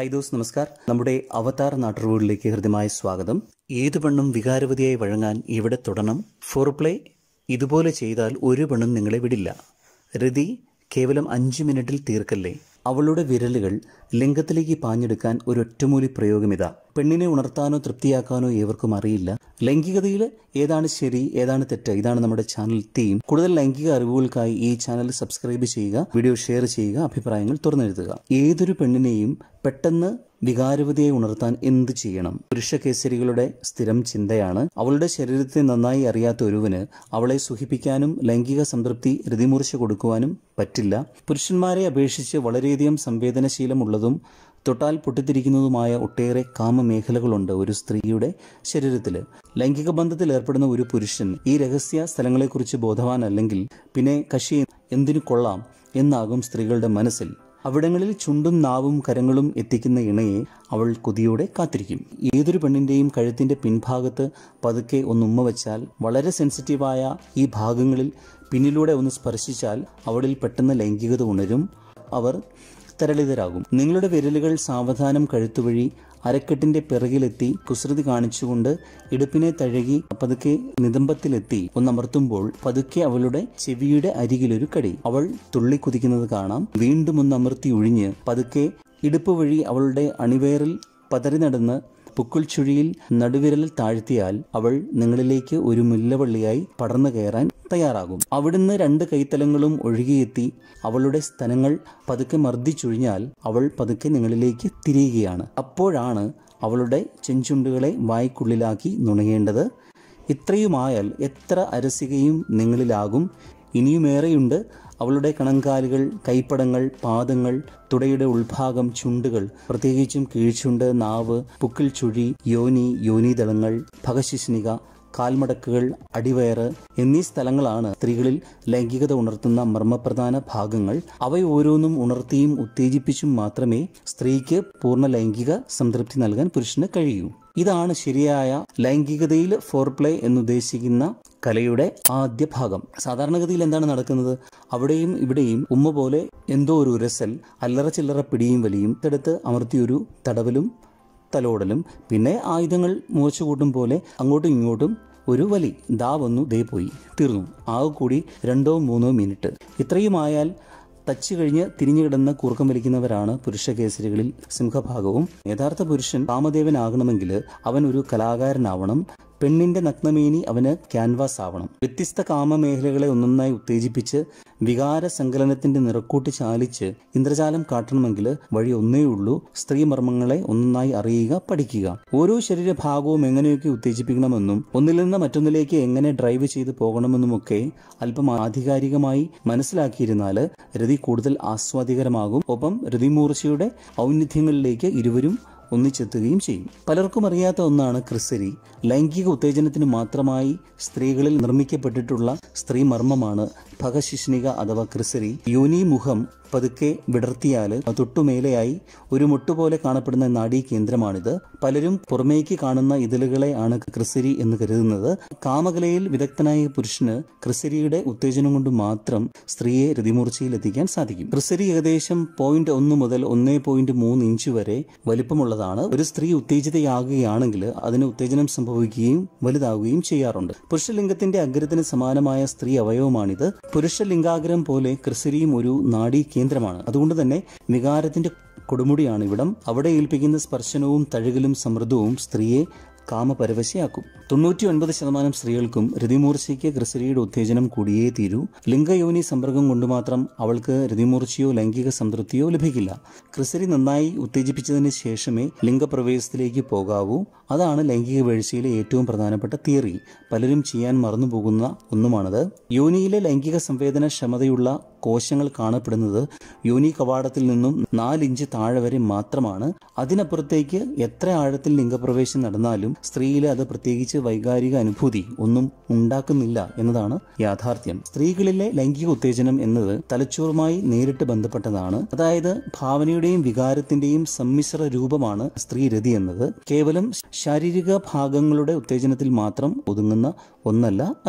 high those നമസ്കാർ നമ്മുടെ അവതാർ നാട്ടുറവുകളിലേക്ക് ഹൃദ്യമായ സ്വാഗതം ഏത് പെണ്ണും വികാരവതിയായി വഴങ്ങാൻ ഇവിടെ തുടരണം ഫോർ പ്ലേ ഇതുപോലെ ചെയ്താൽ ഒരു പെണ്ണും നിങ്ങളെ വിടില്ല രതി കേവലം അഞ്ച് മിനിറ്റിൽ തീർക്കല്ലേ അവളുടെ വിരലുകൾ ലിംഗത്തിലേക്ക് പാഞ്ഞെടുക്കാൻ ഒരൊറ്റമൂലി പ്രയോഗമിതാ പെണ്ണിനെ ഉണർത്താനോ തൃപ്തിയാക്കാനോ ഏവർക്കും അറിയില്ല ലൈംഗികതയിൽ ഏതാണ് ശരി ഏതാണ് തെറ്റ് ഇതാണ് നമ്മുടെ ചാനൽ തീം കൂടുതൽ ലൈംഗിക അറിവുകൾക്കായി ഈ ചാനൽ സബ്സ്ക്രൈബ് ചെയ്യുക വീഡിയോ ഷെയർ ചെയ്യുക അഭിപ്രായങ്ങൾ തുറന്നെഴുതുക ഏതൊരു പെണ്ണിനെയും പെട്ടെന്ന് വികാരവതിയെ ഉണർത്താൻ എന്ത് ചെയ്യണം പുരുഷ കേസരികളുടെ സ്ഥിരം ചിന്തയാണ് അവളുടെ ശരീരത്തെ നന്നായി അറിയാത്ത ഒരുവന് അവളെ സുഖിപ്പിക്കാനും ലൈംഗിക സംതൃപ്തി രതിമൂർച്ച കൊടുക്കുവാനും പറ്റില്ല പുരുഷന്മാരെ അപേക്ഷിച്ച് വളരെയധികം സംവേദനശീലമുള്ളതും തൊട്ടാൽ പൊട്ടിത്തിരിക്കുന്നതുമായ ഒട്ടേറെ കാമമേഖലകളുണ്ട് ഒരു സ്ത്രീയുടെ ശരീരത്തിൽ ലൈംഗിക ബന്ധത്തിൽ ഏർപ്പെടുന്ന ഒരു പുരുഷൻ ഈ രഹസ്യ സ്ഥലങ്ങളെക്കുറിച്ച് ബോധവാനല്ലെങ്കിൽ പിന്നെ കശി എന്തിനു കൊള്ളാം എന്നാകും സ്ത്രീകളുടെ മനസ്സിൽ അവിടങ്ങളിൽ ചുണ്ടും നാവും കരങ്ങളും എത്തിക്കുന്ന ഇണയെ അവൾ കൊതിയോടെ കാത്തിരിക്കും ഏതൊരു പെണ്ണിന്റെയും കഴുത്തിന്റെ പിൻഭാഗത്ത് പതുക്കെ ഒന്ന് ഉമ്മ വെച്ചാൽ വളരെ സെൻസിറ്റീവായ ഈ ഭാഗങ്ങളിൽ പിന്നിലൂടെ ഒന്ന് സ്പർശിച്ചാൽ അവളിൽ പെട്ടെന്ന് ലൈംഗികത ഉണരും അവർ തരളിതരാകും നിങ്ങളുടെ വിരലുകൾ സാവധാനം കഴുത്തുവഴി അരക്കെട്ടിന്റെ പിറകിലെത്തി കുസൃതി കാണിച്ചുകൊണ്ട് ഇടുപ്പിനെ തഴകി പതുക്കെ നിതംബത്തിലെത്തി ഒന്നമർത്തുമ്പോൾ പതുക്കെ അവളുടെ ചെവിയുടെ അരികിലൊരു കടി അവൾ തുള്ളിക്കുതിക്കുന്നത് കാണാം വീണ്ടും ഒന്ന് അമർത്തി ഒഴിഞ്ഞ് പതുക്കെ ഇടുപ്പ് വഴി അവളുടെ അണിവേറിൽ പതറി നടന്ന് പുക്കുൾ ചുഴിയിൽ നടുവിരൽ താഴ്ത്തിയാൽ അവൾ നിങ്ങളിലേക്ക് ഒരു മുല്ലവള്ളിയായി പടർന്നു കയറാൻ തയ്യാറാകും അവിടുന്ന് രണ്ട് കൈത്തലങ്ങളും ഒഴുകിയെത്തി അവളുടെ സ്തനങ്ങൾ പതുക്കെ മർദ്ദിച്ചൊഴിഞ്ഞാൽ അവൾ പതുക്കെ നിങ്ങളിലേക്ക് തിരിയുകയാണ് അപ്പോഴാണ് അവളുടെ ചെഞ്ചുണ്ടുകളെ വായ്ക്കുള്ളിലാക്കി നുണയേണ്ടത് ഇത്രയുമായാൽ എത്ര അരസികയും നിങ്ങളിലാകും ഇനിയുമേറെയുണ്ട് അവളുടെ കണങ്കാലുകൾ കൈപ്പടങ്ങൾ പാദങ്ങൾ തുടയുടെ ഉൾഭാഗം ചുണ്ടുകൾ പ്രത്യേകിച്ചും കീഴ്ചുണ്ട് നാവ് പുക്കിൽ ചുഴി യോനി യോനീദളങ്ങൾ ഭഗശിഷ്ണിക കാൽമടക്കുകൾ അടിവയറ് എന്നീ സ്ഥലങ്ങളാണ് സ്ത്രീകളിൽ ലൈംഗികത ഉണർത്തുന്ന മർമ്മപ്രധാന ഭാഗങ്ങൾ അവ ഓരോന്നും ഉണർത്തിയും ഉത്തേജിപ്പിച്ചും മാത്രമേ സ്ത്രീക്ക് പൂർണ്ണ ലൈംഗിക സംതൃപ്തി നൽകാൻ പുരുഷന് കഴിയൂ ഇതാണ് ശരിയായ ലൈംഗികതയിൽ ഫോർപ്ലേ എന്നുദ്ദേശിക്കുന്ന കലയുടെ ആദ്യ ഭാഗം സാധാരണഗതിയിൽ എന്താണ് നടക്കുന്നത് അവിടെയും ഇവിടെയും ഉമ്മ പോലെ എന്തോ ഒരു ഉരസൽ അല്ലറ ചില്ലറ പിടിയും വലിയും എടുത്ത് അമർത്തിയൊരു തടവലും തലോടലും പിന്നെ ആയുധങ്ങൾ മൂർച്ച കൂട്ടും പോലെ അങ്ങോട്ടും ഇങ്ങോട്ടും ഒരു വലി ദാ വന്നു ദേ പോയി തീർന്നു ആകെ കൂടി രണ്ടോ മൂന്നോ മിനിറ്റ് ഇത്രയുമായാൽ തച്ചു കഴിഞ്ഞ് തിരിഞ്ഞു കിടന്ന് കൂർക്കം വലിക്കുന്നവരാണ് പുരുഷ കേസരികളിൽ സിംഹഭാഗവും യഥാർത്ഥ പുരുഷൻ കാമദേവനാകണമെങ്കിൽ അവൻ ഒരു കലാകാരനാവണം പെണ്ണിന്റെ നഗ്നമേനി അവന് ക്യാൻവാസ് ആവണം വ്യത്യസ്ത കാമമേഖലകളെ ഒന്നൊന്നായി ഉത്തേജിപ്പിച്ച് വികാര സങ്കലനത്തിന്റെ നിറക്കൂട്ട് ചാലിച്ച് ഇന്ദ്രജാലം കാട്ടണമെങ്കിൽ വഴി ഒന്നേ ഉള്ളൂ സ്ത്രീ മർമ്മങ്ങളെ ഒന്നൊന്നായി അറിയുക പഠിക്കുക ഓരോ ശരീരഭാഗവും എങ്ങനെയൊക്കെ ഉത്തേജിപ്പിക്കണമെന്നും ഒന്നിൽ നിന്ന് മറ്റൊന്നിലേക്ക് എങ്ങനെ ഡ്രൈവ് ചെയ്ത് പോകണമെന്നുമൊക്കെ അല്പം ആധികാരികമായി മനസ്സിലാക്കിയിരുന്നാൽ രതി കൂടുതൽ ആസ്വാദികരമാകും ഒപ്പം രതിമൂർച്ചയുടെ ഔന്നിധ്യങ്ങളിലേക്ക് ഇരുവരും ഒന്നിച്ചെത്തുകയും ചെയ്യും പലർക്കും അറിയാത്ത ഒന്നാണ് ക്രിസരി ലൈംഗിക ഉത്തേജനത്തിന് മാത്രമായി സ്ത്രീകളിൽ നിർമ്മിക്കപ്പെട്ടിട്ടുള്ള സ്ത്രീ മർമ്മമാണ് ഭഗശിഷ്ണിക അഥവാ ക്രിസരി യോനി മുഖം പതുക്കെ വിടർത്തിയാൽ തൊട്ടുമേലെയായി ഒരു മുട്ടുപോലെ കാണപ്പെടുന്ന നാഡീ കേന്ദ്രമാണിത് പലരും പുറമേക്ക് കാണുന്ന ഇതളുകളെ ആണ് ക്രിസരി എന്ന് കരുതുന്നത് കാമകലയിൽ വിദഗ്ധനായ പുരുഷന് ക്രിസരിയുടെ ഉത്തേജനം കൊണ്ട് മാത്രം സ്ത്രീയെ രതിമൂർച്ചയിൽ എത്തിക്കാൻ സാധിക്കും ക്രിസരി ഏകദേശം പോയിന്റ് ഒന്ന് മുതൽ ഒന്നേ പോയിന്റ് മൂന്ന് ഇഞ്ച് വരെ വലിപ്പമുള്ളതാണ് ഒരു സ്ത്രീ ഉത്തേജിതയാകുകയാണെങ്കിൽ അതിന് ഉത്തേജനം സംഭവിക്കുകയും വലുതാവുകയും ചെയ്യാറുണ്ട് പുരുഷലിംഗത്തിന്റെ അഗ്രത്തിന് സമാനമായ സ്ത്രീ അവയവമാണിത് പുരുഷ ലിംഗാഗ്രം പോലെ ക്രിസരിയും ഒരു നാഡീ കേന്ദ്രമാണ് അതുകൊണ്ട് തന്നെ വികാരത്തിന്റെ കൊടുമുടിയാണ് ഇവിടം അവിടെ ഏൽപ്പിക്കുന്ന സ്പർശനവും തഴുകലും സമൃദ്ധവും സ്ത്രീയെ കാമപരവശയാക്കും തൊണ്ണൂറ്റി ഒൻപത് ശതമാനം സ്ത്രീകൾക്കും രതിമൂർച്ചയ്ക്ക് ക്രിസരിയുടെ ഉത്തേജനം കൂടിയേ തീരൂ ലിംഗയോനി സമ്പർക്കം കൊണ്ട് മാത്രം അവൾക്ക് രതിമൂർച്ചയോ ലൈംഗിക സംതൃപ്തിയോ ലഭിക്കില്ല ക്രിസരി നന്നായി ഉത്തേജിപ്പിച്ചതിന് ശേഷമേ ലിംഗപ്രവേശത്തിലേക്ക് പോകാവൂ അതാണ് ലൈംഗിക വീഴ്ചയിലെ ഏറ്റവും പ്രധാനപ്പെട്ട തിയറി പലരും ചെയ്യാൻ മറന്നുപോകുന്ന ഒന്നുമാണത് യോനിയിലെ ലൈംഗിക സംവേദന ക്ഷമതയുള്ള കോശങ്ങൾ കാണപ്പെടുന്നത് യോനി കവാടത്തിൽ നിന്നും നാലിഞ്ച് താഴെ വരെ മാത്രമാണ് അതിനപ്പുറത്തേക്ക് എത്ര ആഴത്തിൽ ലിംഗപ്രവേശം നടന്നാലും സ്ത്രീയിൽ അത് പ്രത്യേകിച്ച് വൈകാരിക അനുഭൂതി ഒന്നും ഉണ്ടാക്കുന്നില്ല എന്നതാണ് യാഥാർത്ഥ്യം സ്ത്രീകളിലെ ലൈംഗിക ഉത്തേജനം എന്നത് തലച്ചോറുമായി നേരിട്ട് ബന്ധപ്പെട്ടതാണ് അതായത് ഭാവനയുടെയും വികാരത്തിന്റെയും സമ്മിശ്ര രൂപമാണ് സ്ത്രീ രതി എന്നത് കേവലം ശാരീരിക ഭാഗങ്ങളുടെ ഉത്തേജനത്തിൽ മാത്രം ഒതുങ്ങുന്ന ഒന്നല്ല അത്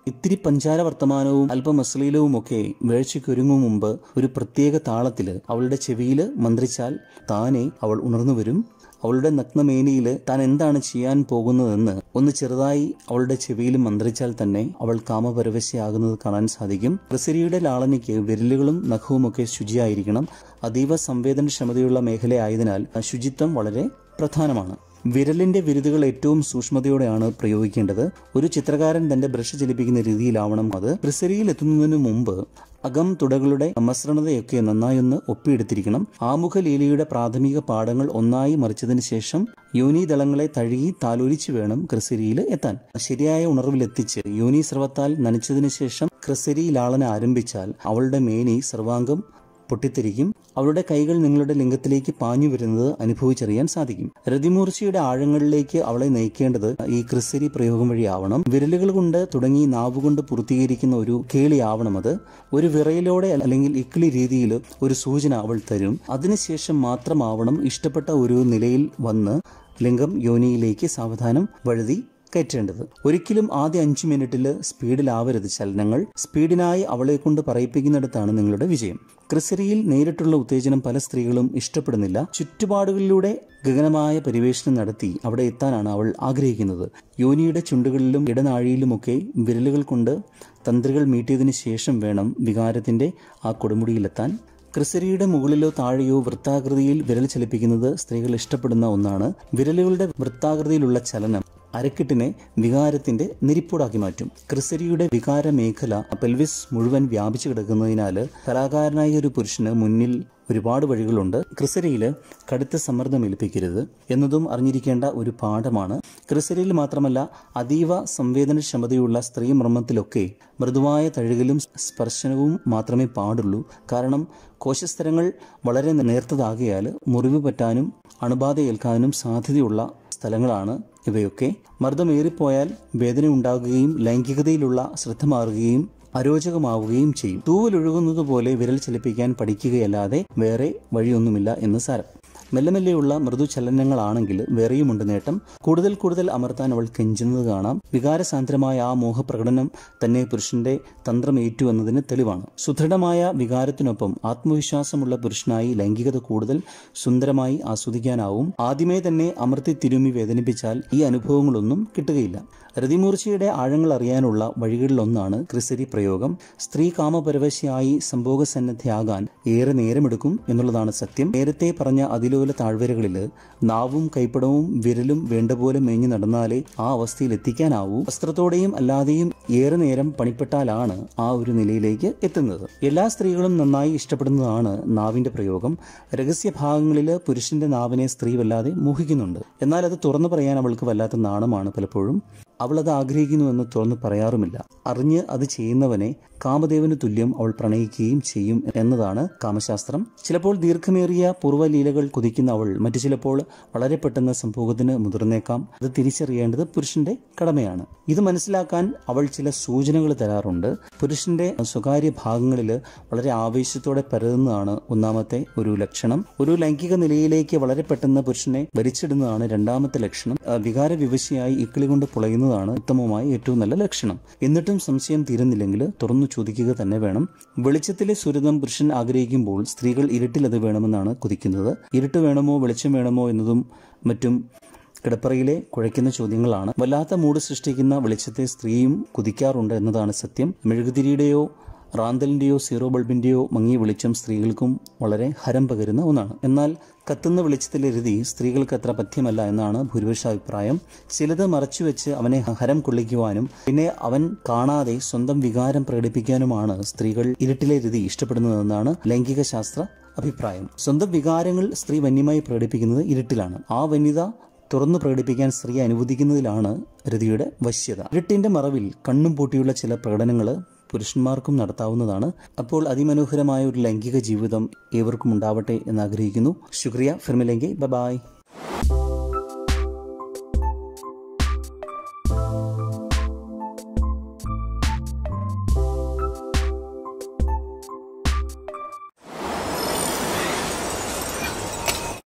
ഇത്തിരി പഞ്ചാര വർത്തമാനവും അല്പം അശ്ലീലവും ഒക്കെ വേഴ്ചയ്ക്കൊരുങ്ങും മുമ്പ് ഒരു പ്രത്യേക താളത്തിൽ അവളുടെ ചെവിയിൽ മന്ത്രിച്ചാൽ താനെ അവൾ ഉണർന്നു വരും അവളുടെ നഗ്നമേനിയിൽ താൻ എന്താണ് ചെയ്യാൻ പോകുന്നതെന്ന് ഒന്ന് ചെറുതായി അവളുടെ ചെവിയിൽ മന്ത്രിച്ചാൽ തന്നെ അവൾ കാമപരവശയാകുന്നത് കാണാൻ സാധിക്കും ക്രിസരിയുടെ ലാളനയ്ക്ക് വിരലുകളും നഖവുമൊക്കെ ശുചിയായിരിക്കണം അതീവ സംവേദനക്ഷമതയുള്ള മേഖലയായതിനാൽ ശുചിത്വം വളരെ പ്രധാനമാണ് വിരലിന്റെ വിരുതുകൾ ഏറ്റവും സൂക്ഷ്മതയോടെയാണ് പ്രയോഗിക്കേണ്ടത് ഒരു ചിത്രകാരൻ തന്റെ ബ്രഷ് ചലിപ്പിക്കുന്ന രീതിയിലാവണം അത് ക്രിസരിയിൽ എത്തുന്നതിന് മുമ്പ് അകം തുടകളുടെ മസൃണതയൊക്കെ നന്നായി ഒന്ന് ഒപ്പിയെടുത്തിരിക്കണം ആമുഖ ലീലയുടെ പ്രാഥമിക പാഠങ്ങൾ ഒന്നായി മറിച്ചതിന് ശേഷം യോനി ദളങ്ങളെ തഴുകി താലോലിച്ചു വേണം ക്രിസരിയിൽ എത്താൻ ശരിയായ ഉണർവിലെത്തിച്ച് യോനി സ്രവത്താൽ നനച്ചതിന് ശേഷം ക്രിസരി ലാളന ആരംഭിച്ചാൽ അവളുടെ മേനി സർവാംഗം പൊട്ടിത്തെറിക്കും അവളുടെ കൈകൾ നിങ്ങളുടെ ലിംഗത്തിലേക്ക് പാഞ്ഞു വരുന്നത് അനുഭവിച്ചറിയാൻ സാധിക്കും രതിമൂർച്ചയുടെ ആഴങ്ങളിലേക്ക് അവളെ നയിക്കേണ്ടത് ഈ ക്രിസരി പ്രയോഗം വഴിയാവണം വിരലുകൾ കൊണ്ട് തുടങ്ങി നാവുകൊണ്ട് പൂർത്തീകരിക്കുന്ന ഒരു കേളിയാവണം അത് ഒരു വിറയിലോടെ അല്ലെങ്കിൽ ഇക്കിളി രീതിയിൽ ഒരു സൂചന അവൾ തരും അതിനുശേഷം മാത്രമാവണം ഇഷ്ടപ്പെട്ട ഒരു നിലയിൽ വന്ന് ലിംഗം യോനിയിലേക്ക് സാവധാനം വഴുതി കയറ്റേണ്ടത് ഒരിക്കലും ആദ്യ അഞ്ചു മിനിറ്റിൽ സ്പീഡിലാവരുത് ചലനങ്ങൾ സ്പീഡിനായി അവളെ കൊണ്ട് പറയിപ്പിക്കുന്നിടത്താണ് നിങ്ങളുടെ വിജയം ക്രിസരിയിൽ നേരിട്ടുള്ള ഉത്തേജനം പല സ്ത്രീകളും ഇഷ്ടപ്പെടുന്നില്ല ചുറ്റുപാടുകളിലൂടെ ഗഗനമായ പരിവേഷണം നടത്തി അവിടെ എത്താനാണ് അവൾ ആഗ്രഹിക്കുന്നത് യോനിയുടെ ചുണ്ടുകളിലും ഇടനാഴിയിലുമൊക്കെ വിരലുകൾ കൊണ്ട് തന്ത്രികൾ മീട്ടിയതിനു ശേഷം വേണം വികാരത്തിന്റെ ആ കൊടുമുടിയിലെത്താൻ ക്രിസരിയുടെ മുകളിലോ താഴെയോ വൃത്താകൃതിയിൽ വിരൽ ചലിപ്പിക്കുന്നത് സ്ത്രീകൾ ഇഷ്ടപ്പെടുന്ന ഒന്നാണ് വിരലുകളുടെ വൃത്താകൃതിയിലുള്ള ചലനം അരക്കെട്ടിനെ വികാരത്തിന്റെ നിരിപ്പൂടാക്കി മാറ്റും ക്രിസരിയുടെ വികാര മേഖല പെൽവിസ് മുഴുവൻ വ്യാപിച്ചു കിടക്കുന്നതിനാൽ കലാകാരനായ ഒരു പുരുഷന് മുന്നിൽ ഒരുപാട് വഴികളുണ്ട് ക്രിസരിയിൽ കടുത്ത സമ്മർദ്ദം ഏൽപ്പിക്കരുത് എന്നതും അറിഞ്ഞിരിക്കേണ്ട ഒരു പാഠമാണ് ക്രിസരിയിൽ മാത്രമല്ല അതീവ സംവേദനക്ഷമതയുള്ള സ്ത്രീ മർമ്മത്തിലൊക്കെ മൃദുവായ തഴുകലും സ്പർശനവും മാത്രമേ പാടുള്ളൂ കാരണം കോശസ്തരങ്ങൾ വളരെ നേർത്തതാകിയാൽ മുറിവ് പറ്റാനും അണുബാധ ഏൽക്കാനും സാധ്യതയുള്ള സ്ഥലങ്ങളാണ് ഇവയൊക്കെ മർദ്ദമേറിപ്പോയാൽ വേദന ഉണ്ടാകുകയും ലൈംഗികതയിലുള്ള ശ്രദ്ധ മാറുകയും അരോചകമാവുകയും ചെയ്യും തൂവലൊഴുകുന്നത് പോലെ വിരൽ ചലിപ്പിക്കാൻ പഠിക്കുകയല്ലാതെ വേറെ വഴിയൊന്നുമില്ല എന്ന് സാരം മെല്ലെ മെല്ലെയുള്ള മൃദുചലനങ്ങളാണെങ്കിൽ വേറെയുമുണ്ട് നേട്ടം കൂടുതൽ കൂടുതൽ അമർത്താൻ അവൾ കെഞ്ചുന്നത് കാണാം വികാരസാന്ദ്രമായ ആ മോഹപ്രകടനം തന്നെ പുരുഷന്റെ തന്ത്രമേറ്റു എന്നതിന് തെളിവാണ് സുദൃഢമായ വികാരത്തിനൊപ്പം ആത്മവിശ്വാസമുള്ള പുരുഷനായി ലൈംഗികത കൂടുതൽ സുന്ദരമായി ആസ്വദിക്കാനാവും ആദ്യമേ തന്നെ അമർത്തി തിരുമി വേദനിപ്പിച്ചാൽ ഈ അനുഭവങ്ങളൊന്നും കിട്ടുകയില്ല രതിമൂർച്ചയുടെ ആഴങ്ങൾ അറിയാനുള്ള വഴികളിലൊന്നാണ് ക്രിസരി പ്രയോഗം സ്ത്രീ കാമപരവശയായി സംഭോഗസന്നദ്ധയാകാൻ ഏറെ നേരമെടുക്കും എന്നുള്ളതാണ് സത്യം നേരത്തെ പറഞ്ഞ അതിലോല താഴ്വരകളിൽ നാവും കൈപ്പടവും വിരലും വേണ്ട പോലെ മേഞ്ഞു നടന്നാലേ ആ അവസ്ഥയിൽ എത്തിക്കാനാവൂ വസ്ത്രത്തോടെയും അല്ലാതെയും ഏറെ നേരം പണിപ്പെട്ടാലാണ് ആ ഒരു നിലയിലേക്ക് എത്തുന്നത് എല്ലാ സ്ത്രീകളും നന്നായി ഇഷ്ടപ്പെടുന്നതാണ് നാവിന്റെ പ്രയോഗം രഹസ്യ ഭാഗങ്ങളിൽ പുരുഷന്റെ നാവിനെ സ്ത്രീ വല്ലാതെ മോഹിക്കുന്നുണ്ട് എന്നാൽ അത് തുറന്നു പറയാൻ അവൾക്ക് വല്ലാത്ത നാണമാണ് പലപ്പോഴും അവൾ അത് ആഗ്രഹിക്കുന്നുവെന്ന് തുറന്നു പറയാറുമില്ല അറിഞ്ഞ് അത് ചെയ്യുന്നവനെ കാമദേവന് തുല്യം അവൾ പ്രണയിക്കുകയും ചെയ്യും എന്നതാണ് കാമശാസ്ത്രം ചിലപ്പോൾ ദീർഘമേറിയ പൂർവ്വലീലകൾ കുതിക്കുന്ന അവൾ മറ്റു ചിലപ്പോൾ വളരെ പെട്ടെന്ന് സംഭവത്തിന് മുതിർന്നേക്കാം അത് തിരിച്ചറിയേണ്ടത് പുരുഷന്റെ കടമയാണ് ഇത് മനസ്സിലാക്കാൻ അവൾ ചില സൂചനകൾ തരാറുണ്ട് പുരുഷന്റെ സ്വകാര്യ ഭാഗങ്ങളിൽ വളരെ ആവേശത്തോടെ പരതുന്നതാണ് ഒന്നാമത്തെ ഒരു ലക്ഷണം ഒരു ലൈംഗിക നിലയിലേക്ക് വളരെ പെട്ടെന്ന് പുരുഷനെ വലിച്ചിടുന്നതാണ് രണ്ടാമത്തെ ലക്ഷണം ആ, വികാര വിവശയായി ഇക്കിളി കൊണ്ട് പുളയുന്നതാണ് ഉത്തമമായ ഏറ്റവും നല്ല ലക്ഷണം എന്നിട്ടും സംശയം തീരുന്നില്ലെങ്കിൽ തുറന്നു ചോദിക്കുക തന്നെ വേണം വെളിച്ചത്തിലെ സുരതം പുരുഷൻ ആഗ്രഹിക്കുമ്പോൾ സ്ത്രീകൾ ഇരുട്ടിൽ അത് വേണമെന്നാണ് കുതിക്കുന്നത് ഇരുട്ട് വേണമോ വെളിച്ചം വേണമോ എന്നതും മറ്റും കിടപ്പറയിലെ കുഴയ്ക്കുന്ന ചോദ്യങ്ങളാണ് വല്ലാത്ത മൂഡ് സൃഷ്ടിക്കുന്ന വെളിച്ചത്തെ സ്ത്രീയും കുതിക്കാറുണ്ട് എന്നതാണ് സത്യം മെഴുകുതിരിയുടെയോ റാന്തലിന്റെയോ സീറോ ബൾബിന്റെയോ മങ്ങിയ വെളിച്ചം സ്ത്രീകൾക്കും വളരെ ഹരം പകരുന്ന ഒന്നാണ് എന്നാൽ കത്തുന്ന വെളിച്ചത്തിലെഴുതി സ്ത്രീകൾക്ക് അത്ര പഥ്യമല്ല എന്നാണ് ഭൂരിപക്ഷ അഭിപ്രായം ചിലത് മറച്ചുവെച്ച് അവനെ ഹരം കൊള്ളിക്കുവാനും പിന്നെ അവൻ കാണാതെ സ്വന്തം വികാരം പ്രകടിപ്പിക്കാനുമാണ് സ്ത്രീകൾ ഇരുട്ടിലെ രതി ഇഷ്ടപ്പെടുന്നതെന്നാണ് ലൈംഗിക ശാസ്ത്ര അഭിപ്രായം സ്വന്തം വികാരങ്ങൾ സ്ത്രീ വന്യമായി പ്രകടിപ്പിക്കുന്നത് ഇരുട്ടിലാണ് ആ വന്യത തുറന്നു പ്രകടിപ്പിക്കാൻ സ്ത്രീ അനുവദിക്കുന്നതിലാണ് രതിയുടെ വശ്യത ഇരുട്ടിന്റെ മറവിൽ കണ്ണും പൂട്ടിയുള്ള ചില പ്രകടനങ്ങൾ പുരുഷന്മാർക്കും നടത്താവുന്നതാണ് അപ്പോൾ അതിമനോഹരമായ ഒരു ലൈംഗിക ജീവിതം ഏവർക്കും ഉണ്ടാവട്ടെ എന്ന് ആഗ്രഹിക്കുന്നു ശുക്രിയ ഫിർമിലെങ്കി ബൈ